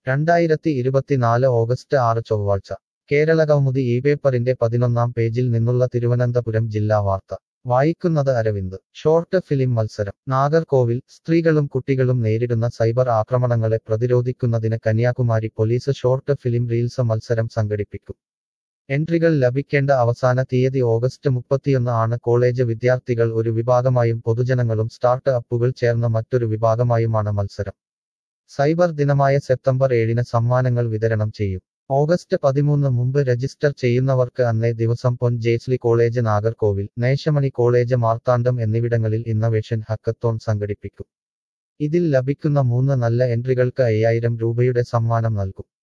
രണ്ടായിരത്തി ഇരുപത്തിനാല് ഓഗസ്റ്റ് ആറ് ചൊവ്വാഴ്ച കേരള കൗമുദി ഈ പേപ്പറിന്റെ പതിനൊന്നാം പേജിൽ നിന്നുള്ള തിരുവനന്തപുരം ജില്ലാ വാർത്ത വായിക്കുന്നത് അരവിന്ദ് ഷോർട്ട് ഫിലിം മത്സരം നാഗർകോവിൽ സ്ത്രീകളും കുട്ടികളും നേരിടുന്ന സൈബർ ആക്രമണങ്ങളെ പ്രതിരോധിക്കുന്നതിന് Kanyakumari police short film reels മത്സരം സംഘടിപ്പിക്കും എൻട്രികൾ ലഭിക്കേണ്ട അവസാന തീയതി ഓഗസ്റ്റ് മുപ്പത്തിയൊന്ന് ആണ് കോളേജ് വിദ്യാർത്ഥികൾ ഒരു വിഭാഗമായും പൊതുജനങ്ങളും സ്റ്റാർട്ട് അപ്പുകൾ ചേർന്ന മറ്റൊരു വിഭാഗമായുമാണ് മത്സരം സൈബർ ദിനമായ സെപ്റ്റംബർ ഏഴിന് സമ്മാനങ്ങൾ വിതരണം ചെയ്യും ഓഗസ്റ്റ് പതിമൂന്ന് മുമ്പ് രജിസ്റ്റർ ചെയ്യുന്നവർക്ക് അന്നേ ദിവസം പൊൻ ജേസ്ലി കോളേജ് നാഗർകോവിൽ നേശമണി കോളേജ് മാർത്താണ്ഡം എന്നിവിടങ്ങളിൽ ഇന്നവേഷൻ ഹക്കത്തോൺ സംഘടിപ്പിക്കും ഇതിൽ ലഭിക്കുന്ന മൂന്ന് നല്ല എൻട്രികൾക്ക് അയ്യായിരം രൂപയുടെ സമ്മാനം നൽകും